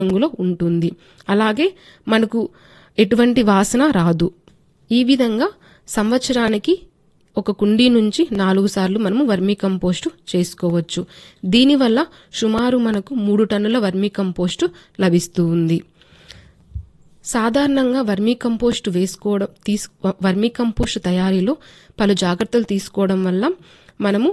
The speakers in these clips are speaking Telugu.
రంగులో ఉంటుంది అలాగే మనకు ఎటువంటి వాసన రాదు ఈ విధంగా సంవత్సరానికి ఒక కుండీ నుంచి నాలుగు సార్లు మనము వర్మీ కంపోస్టు చేసుకోవచ్చు దీనివల్ల సుమారు మనకు మూడు టన్నుల వర్మీ కంపోస్టు లభిస్తూ ఉంది సాధారణంగా వర్మీ కంపోస్ట్ వేసుకోవడం తీసు వర్మీ కంపోస్ట్ తయారీలో పలు జాగ్రత్తలు తీసుకోవడం వల్ల మనము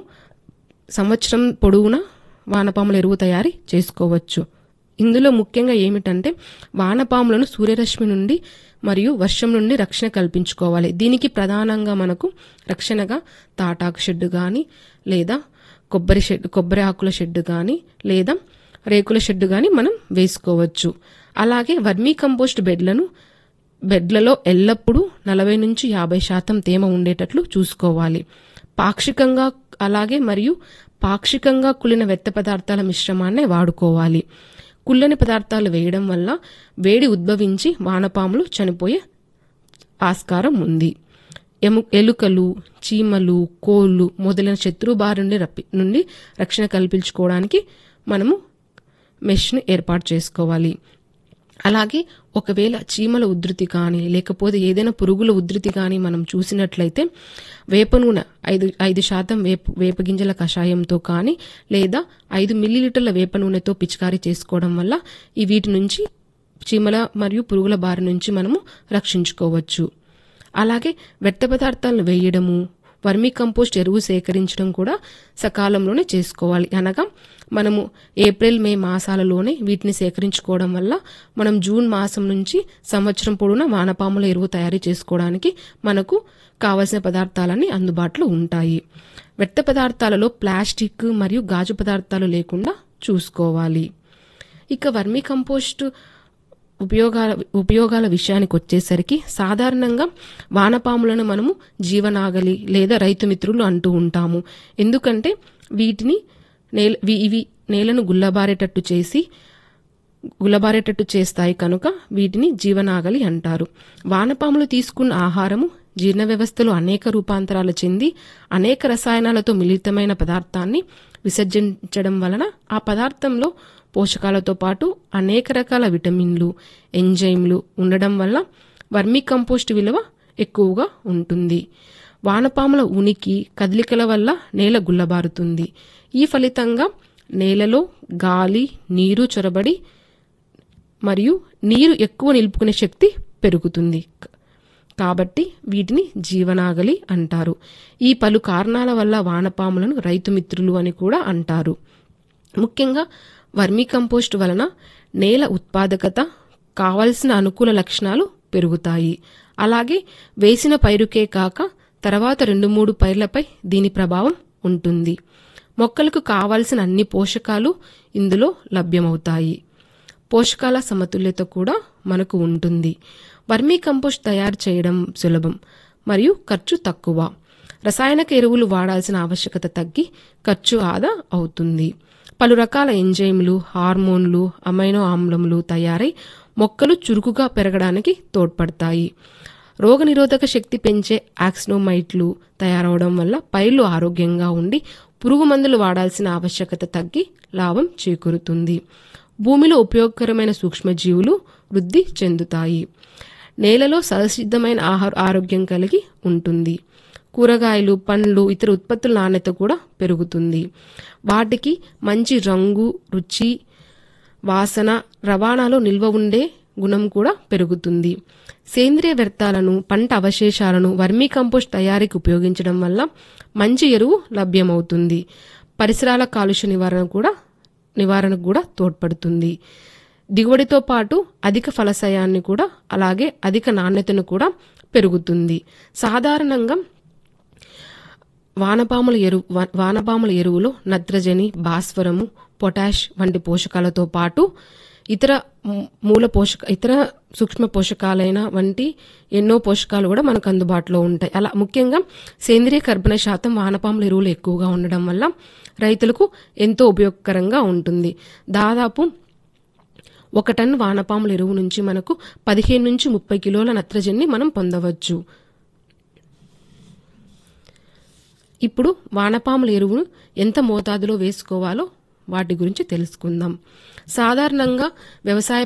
సంవత్సరం పొడవునా వానపాముల ఎరువు తయారీ చేసుకోవచ్చు ఇందులో ముఖ్యంగా ఏమిటంటే వానపాములను సూర్యరశ్మి నుండి మరియు వర్షం నుండి రక్షణ కల్పించుకోవాలి దీనికి ప్రధానంగా మనకు రక్షణగా తాటాకు షెడ్ కానీ లేదా కొబ్బరి షెడ్ కొబ్బరి ఆకుల షెడ్ కానీ లేదా రేకుల షెడ్ కానీ మనం వేసుకోవచ్చు అలాగే వర్మీ కంపోస్ట్ బెడ్లను బెడ్లలో ఎల్లప్పుడూ నలభై నుంచి యాభై శాతం తేమ ఉండేటట్లు చూసుకోవాలి పాక్షికంగా అలాగే మరియు పాక్షికంగా కుళ్ళిన వెత్త పదార్థాల మిశ్రమాన్నే వాడుకోవాలి కుళ్ళని పదార్థాలు వేయడం వల్ల వేడి ఉద్భవించి వానపాములు చనిపోయే ఆస్కారం ఉంది ఎము ఎలుకలు చీమలు కోళ్ళు మొదలైన శత్రు బారి నుండి రప్పి నుండి రక్షణ కల్పించుకోవడానికి మనము మెష్ని ఏర్పాటు చేసుకోవాలి అలాగే ఒకవేళ చీమల ఉధృతి కానీ లేకపోతే ఏదైనా పురుగుల ఉధృతి కానీ మనం చూసినట్లయితే వేప నూనె ఐదు ఐదు శాతం వేప వేపగింజల కషాయంతో కానీ లేదా ఐదు మిల్లీలీటర్ల వేప నూనెతో పిచికారీ చేసుకోవడం వల్ల ఈ వీటి నుంచి చీమల మరియు పురుగుల బారి నుంచి మనము రక్షించుకోవచ్చు అలాగే వెట్ట పదార్థాలను వేయడము వర్మీ కంపోస్ట్ ఎరువు సేకరించడం కూడా సకాలంలోనే చేసుకోవాలి అనగా మనము ఏప్రిల్ మే మాసాలలోనే వీటిని సేకరించుకోవడం వల్ల మనం జూన్ మాసం నుంచి సంవత్సరం పొడవునా వానపాముల ఎరువు తయారు చేసుకోవడానికి మనకు కావలసిన పదార్థాలన్నీ అందుబాటులో ఉంటాయి వెట్ట పదార్థాలలో ప్లాస్టిక్ మరియు గాజు పదార్థాలు లేకుండా చూసుకోవాలి ఇక వర్మీ కంపోస్ట్ ఉపయోగాల ఉపయోగాల విషయానికి వచ్చేసరికి సాధారణంగా వానపాములను మనము జీవనాగలి లేదా రైతు మిత్రులు అంటూ ఉంటాము ఎందుకంటే వీటిని నేల వి- ఇవి నేలను గుల్లబారేటట్టు చేసి గుల్లబారేటట్టు చేస్తాయి కనుక వీటిని జీవనాగలి అంటారు వానపాములు తీసుకున్న ఆహారము జీర్ణ వ్యవస్థలో అనేక రూపాంతరాలు చెంది అనేక రసాయనాలతో మిళితమైన పదార్థాన్ని విసర్జించడం వలన ఆ పదార్థంలో పోషకాలతో పాటు అనేక రకాల విటమిన్లు ఎంజైమ్లు ఉండడం వల్ల వర్మీ కంపోస్ట్ విలువ ఎక్కువగా ఉంటుంది వానపాముల ఉనికి కదలికల వల్ల నేల గుల్లబారుతుంది ఈ ఫలితంగా నేలలో గాలి నీరు చొరబడి మరియు నీరు ఎక్కువ నిలుపుకునే శక్తి పెరుగుతుంది కాబట్టి వీటిని జీవనాగలి అంటారు ఈ పలు కారణాల వల్ల వానపాములను రైతు మిత్రులు అని కూడా అంటారు ముఖ్యంగా వర్మీ కంపోస్ట్ వలన నేల ఉత్పాదకత కావలసిన అనుకూల లక్షణాలు పెరుగుతాయి అలాగే వేసిన పైరుకే కాక తర్వాత రెండు మూడు పైర్లపై దీని ప్రభావం ఉంటుంది మొక్కలకు కావాల్సిన అన్ని పోషకాలు ఇందులో లభ్యమవుతాయి పోషకాల సమతుల్యత కూడా మనకు ఉంటుంది వర్మీ కంపోస్ట్ తయారు చేయడం సులభం మరియు ఖర్చు తక్కువ రసాయనిక ఎరువులు వాడాల్సిన ఆవశ్యకత తగ్గి ఖర్చు ఆదా అవుతుంది పలు రకాల ఎంజైమ్లు హార్మోన్లు అమైనో ఆమ్లములు తయారై మొక్కలు చురుకుగా పెరగడానికి తోడ్పడతాయి రోగనిరోధక శక్తి పెంచే యాక్సినోమైట్లు తయారవడం వల్ల పైర్లు ఆరోగ్యంగా ఉండి పురుగు మందులు వాడాల్సిన ఆవశ్యకత తగ్గి లాభం చేకూరుతుంది భూమిలో ఉపయోగకరమైన సూక్ష్మజీవులు వృద్ధి చెందుతాయి నేలలో సహసిద్ధమైన ఆహార ఆరోగ్యం కలిగి ఉంటుంది కూరగాయలు పండ్లు ఇతర ఉత్పత్తుల నాణ్యత కూడా పెరుగుతుంది వాటికి మంచి రంగు రుచి వాసన రవాణాలో నిల్వ ఉండే గుణం కూడా పెరుగుతుంది సేంద్రియ వ్యర్థాలను పంట అవశేషాలను వర్మీ కంపోస్ట్ తయారీకి ఉపయోగించడం వల్ల మంచి ఎరువు లభ్యమవుతుంది పరిసరాల కాలుష్య నివారణ కూడా నివారణకు కూడా తోడ్పడుతుంది దిగుబడితో పాటు అధిక ఫలసాయాన్ని కూడా అలాగే అధిక నాణ్యతను కూడా పెరుగుతుంది సాధారణంగా వానపాముల ఎరువు వా- వానపాముల ఎరువులో నత్రజని భాస్వరము పొటాష్ వంటి పోషకాలతో పాటు ఇతర మ్, మూల పోషక ఇతర సూక్ష్మ పోషకాలైన వంటి ఎన్నో పోషకాలు కూడా మనకు అందుబాటులో ఉంటాయి అలా ముఖ్యంగా సేంద్రియ కర్బన శాతం వానపాముల ఎరువులు ఎక్కువగా ఉండడం వల్ల రైతులకు ఎంతో ఉపయోగకరంగా ఉంటుంది దాదాపు ఒక టన్ వానపాముల ఎరువు నుంచి మనకు పదిహేను నుంచి ముప్పై కిలోల నత్రజనిని మనం పొందవచ్చు ఇప్పుడు వానపాముల ఎరువును ఎంత మోతాదులో వేసుకోవాలో వాటి గురించి తెలుసుకుందాం సాధారణంగా వ్యవసాయ